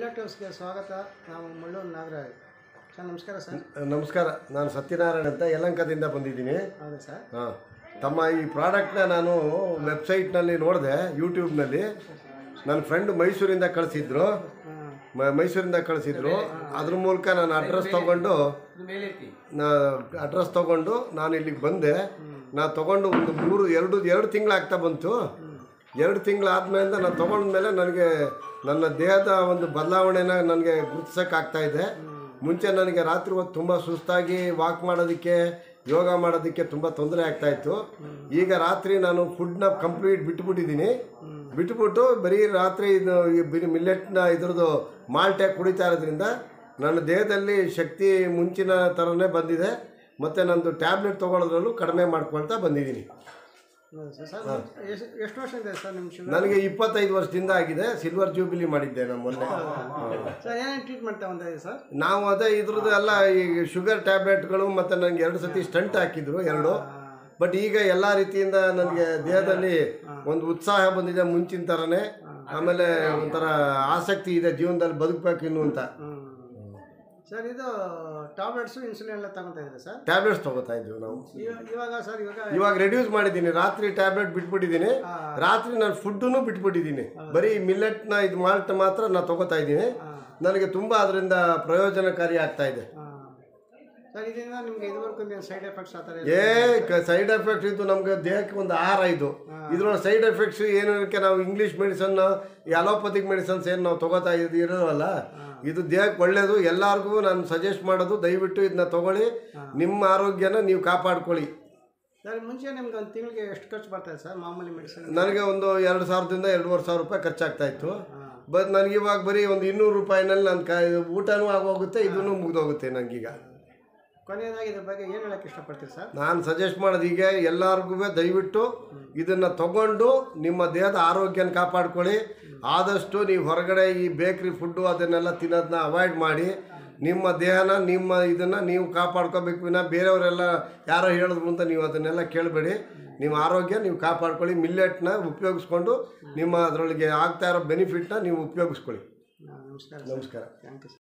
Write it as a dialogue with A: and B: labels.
A: ಮಿಲ್ಲಟ್ ಹೌಸ್ಗೆ ಸ್ವಾಗತ ನಾವು ಮುಳ್ಳೂರು ನಾಗರಾಜ್ ಸರ್ ನಮಸ್ಕಾರ ಸರ್
B: ನಮಸ್ಕಾರ ನಾನು ಸತ್ಯನಾರಾಯಣ ಅಂತ ಯಲಂಕದಿಂದ ಬಂದಿದ್ದೀನಿ
A: ಹೌದಾ ಸರ್
B: ಹಾಂ ತಮ್ಮ ಈ ಪ್ರಾಡಕ್ಟ್ನ ನಾನು ವೆಬ್ಸೈಟ್ನಲ್ಲಿ ನೋಡಿದೆ ಯೂಟ್ಯೂಬ್ನಲ್ಲಿ ನನ್ನ ಫ್ರೆಂಡ್ ಮೈಸೂರಿಂದ ಕಳಿಸಿದ್ರು
A: ಹಾಂ
B: ಮ- ಮೈಸೂರಿಂದ ಕಳಿಸಿದ್ರು ಅದ್ರ ಮೂಲಕ ನಾನು ಅಡ್ರೆಸ್ ತೊಗೊಂಡು ನಾ ಅಡ್ರೆಸ್ ತೊಗೊಂಡು ನಾನು ಇಲ್ಲಿಗೆ ಬಂದೆ ನಾ ತೊಗೊಂಡು ಒಂದು ಮೂರು ಎರಡು ಎರಡು ತಿಂಗಳಾಗ್ತಾ ಬಂತು ಎರಡು ತಿಂಗಳಾದ್ಮೇಲೆ ನಾನು ತೊಗೊಂಡ್ಮೇಲೆ ನನಗೆ ನನ್ನ ದೇಹದ ಒಂದು ಬದಲಾವಣೆನ ನನಗೆ ಗುರುತಿಸೋಕ್ಕಾಗ್ತಾ ಇದೆ ಮುಂಚೆ ನನಗೆ ರಾತ್ರಿ ಹೊತ್ತು ತುಂಬ ಸುಸ್ತಾಗಿ ವಾಕ್ ಮಾಡೋದಕ್ಕೆ ಯೋಗ ಮಾಡೋದಕ್ಕೆ ತುಂಬ ತೊಂದರೆ ಆಗ್ತಾಯಿತ್ತು ಈಗ ರಾತ್ರಿ ನಾನು ಫುಡ್ನ ಕಂಪ್ಲೀಟ್ ಬಿಟ್ಬಿಟ್ಟಿದ್ದೀನಿ ಬಿಟ್ಬಿಟ್ಟು ಬರೀ ರಾತ್ರಿ ಇದು ಈ ಬರೀ ಮಿಲ್ಲೆಟ್ನ ಇದ್ರದ್ದು ಮಾಲ್ಟೆ ಕುಡಿತಾ ಇರೋದ್ರಿಂದ ನನ್ನ ದೇಹದಲ್ಲಿ ಶಕ್ತಿ ಮುಂಚಿನ ಥರನೇ ಬಂದಿದೆ ಮತ್ತು ನಂದು ಟ್ಯಾಬ್ಲೆಟ್ ತೊಗೊಳೋದ್ರಲ್ಲೂ ಕಡಿಮೆ ಮಾಡ್ಕೊಳ್ತಾ ಬಂದಿದ್ದೀನಿ
A: ಹೌದು ಸರ್ ಸರ್ ಎಷ್ಟು ಎಷ್ಟು ವರ್ಷದಿಂದ ಇದೆ ಸರ್ ನಿಮ್ಮ ಶುಗರ್
B: ನನಗೆ ಇಪ್ಪತ್ತೈದು ವರ್ಷದಿಂದ ಆಗಿದೆ ಸಿಲ್ವರ್ ಜೂಬಿಲಿ ಮಾಡಿದ್ದೆ ನಾನು ಮೊನ್ನೆ
A: ಸರ್ ಏನೇನು ಟ್ರೀಟ್ಮೆಂಟ್ ತಗೊಂಡಿದ್ದೀವಿ ಸರ್
B: ನಾವು ಅದೇ ಇದ್ರದ್ದು ಎಲ್ಲ ಈ ಶುಗರ್ ಟ್ಯಾಬ್ಲೆಟ್ಗಳು ಮತ್ತು ನನಗೆ ಎರಡು ಸತಿ ಸ್ಟಂಟ್ ಹಾಕಿದ್ರು ಎರಡು ಬಟ್ ಈಗ ಎಲ್ಲ ರೀತಿಯಿಂದ ನನಗೆ ದೇಹದಲ್ಲಿ ಒಂದು ಉತ್ಸಾಹ ಬಂದಿದೆ ಮುಂಚಿನ ಥರನೇ ಆಮೇಲೆ ಒಂಥರ ಆಸಕ್ತಿ ಇದೆ ಜೀವನದಲ್ಲಿ ಬದುಕಬೇಕು ಇನ್ನು ಅಂತ
A: ಹ್ಞೂ ಸರ್ ಇದು ಟ್ಯಾಬ್ಲೆಟ್ಸು ಇನ್ಸುಲಿನ್ ಎಲ್ಲ ತಗೊತಾ ಇದ್ದೀರಾ ಸರ್
B: ಟ್ಯಾಬ್ಲೆಟ್ಸ್ ತಗೋತಾ ಇದ್ವಿ ನಾವು
A: ಇವ- ಇವಾಗ ಸರ್ ಇವಾಗ
B: ಇವಾಗ ರೆಡ್ಯೂಸ್ ಮಾಡಿದ್ದೀನಿ ರಾತ್ರಿ ಟ್ಯಾಬ್ಲೆಟ್ ಬಿಟ್ಬಿಟ್ಟಿದ್ದೀನಿ ರಾತ್ರಿ ನಾನು ಫುಡ್ಡನ್ನು ಬಿಟ್ಬಿಟ್ಟಿದ್ದೀನಿ ಬರೀ ಮಿಲ್ಲೆಟ್ನ ಇದು ಮಾಲ್ಟ್ ಮಾತ್ರ ನಾನು ತಗೋತಾ ಇದ್ದೀನಿ ನನಗೆ ತುಂಬ ಅದರಿಂದ ಪ್ರಯೋಜನಕಾರಿ ಆಗ್ತಾ ಇದೆ
A: ಹಾಂ ಸರ್ ಇದರಿಂದ ನಿಮಗೆ ಇದುವರೆಗೂ ಸೈಡ್ ಎಫೆಕ್ಟ್ಸ್ ಆ ಥರ
B: ಏ ಸೈಡ್ ಎಫೆಕ್ಟ್ ಇದು ನಮ್ಗೆ ದೇಹಕ್ಕೆ ಒಂದು ಆಹಾರ ಇದು ಇದ್ರೊಳಗೆ ಸೈಡ್ ಎಫೆಕ್ಟ್ಸ್ ಏನಕ್ಕೆ ನಾವು ಇಂಗ್ಲೀಷ್ ಮೆಡಿಸನ್ ಈ ಅಲೋಪತಿಕ್ ಮೆಡಿಸನ್ಸ್ ಏನು ನಾವು ತಗೋತಾ ಇದು ಇರೋವಲ್ಲ ಇದು ದೇಹಕ್ಕೆ ಒಳ್ಳೆಯದು ಎಲ್ಲರಿಗೂ ನಾನು ಸಜೆಸ್ಟ್ ಮಾಡೋದು ದಯವಿಟ್ಟು ಇದನ್ನ ತಗೊಳ್ಳಿ ನಿಮ್ಮ ಆರೋಗ್ಯನ ನೀವು ಕಾಪಾಡ್ಕೊಳ್ಳಿ
A: ಸರ್ ಮುಂಚೆ ನಿಮ್ಗೆ ಒಂದು ತಿಂಗಳಿಗೆ ಎಷ್ಟು ಖರ್ಚು ಬರ್ತಾಯಿದೆ ಸರ್ ಮಾಮೂಲಿ ಮೆಡಿಸಿನ್
B: ನನಗೆ ಒಂದು ಎರಡು ಸಾವಿರದಿಂದ ಎರಡೂವರೆ ಸಾವಿರ ರೂಪಾಯಿ ಖರ್ಚಾಗ್ತಾ ಇತ್ತು ಬಟ್ ನನಗೆ ಇವಾಗ ಬರೀ ಒಂದು ಇನ್ನೂರು ರೂಪಾಯಿನಲ್ಲಿ ನನ್ನ ಕ ಊಟನೂ ಆಗೋಗುತ್ತೆ ಇದನ್ನು ಮುಗಿದೋಗುತ್ತೆ ನನಗೀಗ
A: ಕೊನೆಯದಾಗಿ ಇದ್ರ ಬಗ್ಗೆ ಏನು ಹೇಳಕ್ಕೆ ಇಷ್ಟಪಡ್ತೀರಿ ಸರ್
B: ನಾನು ಸಜೆಸ್ಟ್ ಮಾಡೋದು ಈಗ ಎಲ್ಲರಿಗೂ ದಯವಿಟ್ಟು ಇದನ್ನು ತಗೊಂಡು ನಿಮ್ಮ ದೇಹದ ಆರೋಗ್ಯನ ಕಾಪಾಡ್ಕೊಳ್ಳಿ ಆದಷ್ಟು ನೀವು ಹೊರಗಡೆ ಈ ಬೇಕ್ರಿ ಫುಡ್ಡು ಅದನ್ನೆಲ್ಲ ತಿನ್ನೋದನ್ನ ಅವಾಯ್ಡ್ ಮಾಡಿ ನಿಮ್ಮ ದೇಹನ ನಿಮ್ಮ ಇದನ್ನು ನೀವು ಕಾಪಾಡ್ಕೋಬೇಕು ವಿನ ಬೇರೆಯವರೆಲ್ಲ ಯಾರೋ ಹೇಳಿದ್ರು ಅಂತ ನೀವು ಅದನ್ನೆಲ್ಲ ಕೇಳಬೇಡಿ ನಿಮ್ಮ ಆರೋಗ್ಯ ನೀವು ಕಾಪಾಡ್ಕೊಳ್ಳಿ ಮಿಲ್ಲೆಟ್ನ ಉಪಯೋಗಿಸ್ಕೊಂಡು ನಿಮ್ಮ ಅದರೊಳಗೆ ಆಗ್ತಾ ಇರೋ ಬೆನಿಫಿಟ್ನ ನೀವು ಉಪಯೋಗಿಸ್ಕೊಳ್ಳಿ
A: ನಮಸ್ಕಾರ
B: ನಮಸ್ಕಾರ
A: ಥ್ಯಾಂಕ್ ಯು